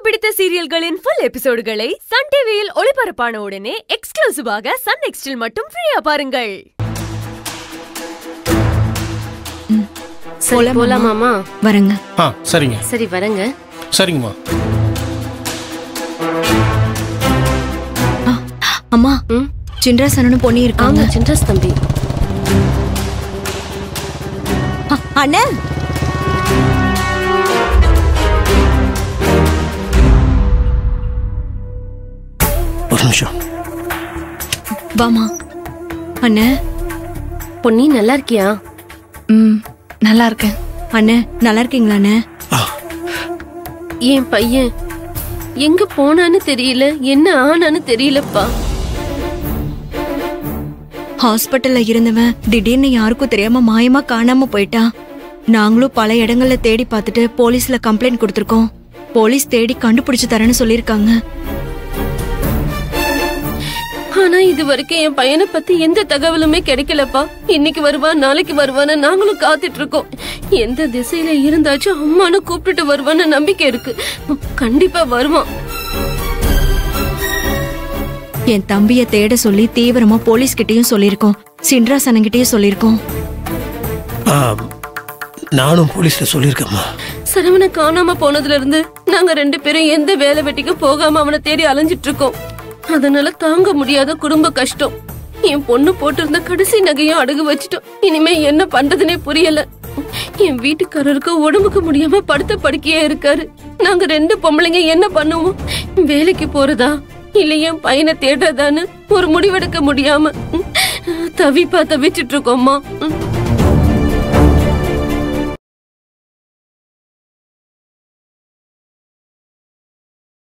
பிடித்த சீரியல்களின் full எபிசோடுகளை Sun டிவியில் ஒளிபரப்பான உடனே எக்ஸ்க்ளூசிவாக சன் நெக்ஸ்டில் மட்டும் ஃப்ரீயா பாருங்கள் சரி போலாமாமா வரங்க ஆ சரிங்க சரி வரேங்க சரிங்கம்மா அம்மா ம் சின்ராசனனும் பொண்ணி இருக்காங்க ஆமா சின்ராஸ் தம்பி அ, அண்ணே ஒரு நிமிஷம் வாமா அண்ணே பொன்னி நல்லா இருக்கியா ம் நல்லா இருக்கேன் அண்ணே நல்லா இருக்கீங்களா அண்ணே ஆ என் பையன் எங்க போனான்னு தெரியல என்ன ஆனான்னு தெரியலப்பா ஹாஸ்பிட்டல்ல இருந்தவன் திடீர்னு யாருக்கும் தெரியாம மாயமா காணாம போயிட்டான் நாங்களும் பல இடங்கள்ல தேடி பார்த்துட்டு போலீஸ்ல கம்ப்ளைண்ட் கொடுத்திருக்கோம் போலீஸ் தேடி கண்டுபிடிச்சு தரேன்னு சொல்லிருக்காங்க ஆனா இது வரைக்கும் என் பையனை பத்தி எந்த தகவலுமே கிடைக்கலப்பா இன்னைக்கு வருவான் நாளைக்கு வருவான்னு நாங்களும் காத்துட்டு இருக்கோம் எந்த திசையில இருந்தாச்சும் அம்மானு கூப்பிட்டுட்டு வருவான்னு நம்பிக்கை இருக்கு கண்டிப்பா வருவான் என் தம்பிய தேட சொல்லி தீவிரமா போலீஸ் கிட்டயும் சொல்லியிருக்கோம் சின்ராசனங்கிட்டயும் சொல்லியிருக்கோம் ஆ, நானும் போலீஸ்ல சொல்லியிருக்கேம்மா சரவண காணாம போனதுல இருந்து நாங்க ரெண்டு பேரும் எந்த வேலை வெட்டிக்கும் போகாம அவனை தேடி அலைஞ்சிட்டு இருக்கோம் அதனால தாங்க முடியாத குடும்ப கஷ்டம் என் பொண்ணு போட்டிருந்த கடைசி நகையும் அடகு வச்சிட்டோம் இனிமே என்ன பண்றதுனே புரியல என் வீட்டுக்காரருக்கு உடம்புக்கு முடியாம படுத்த படுக்கையா இருக்காரு நாங்க ரெண்டு பொம்பளைங்க என்ன பண்ணுவோம் வேலைக்கு போறதா இல்ல என் பையனை தேடுறதான்னு ஒரு முடிவெடுக்க முடியாம தவிப்பா தவிச்சிட்டு இருக்கோம்மா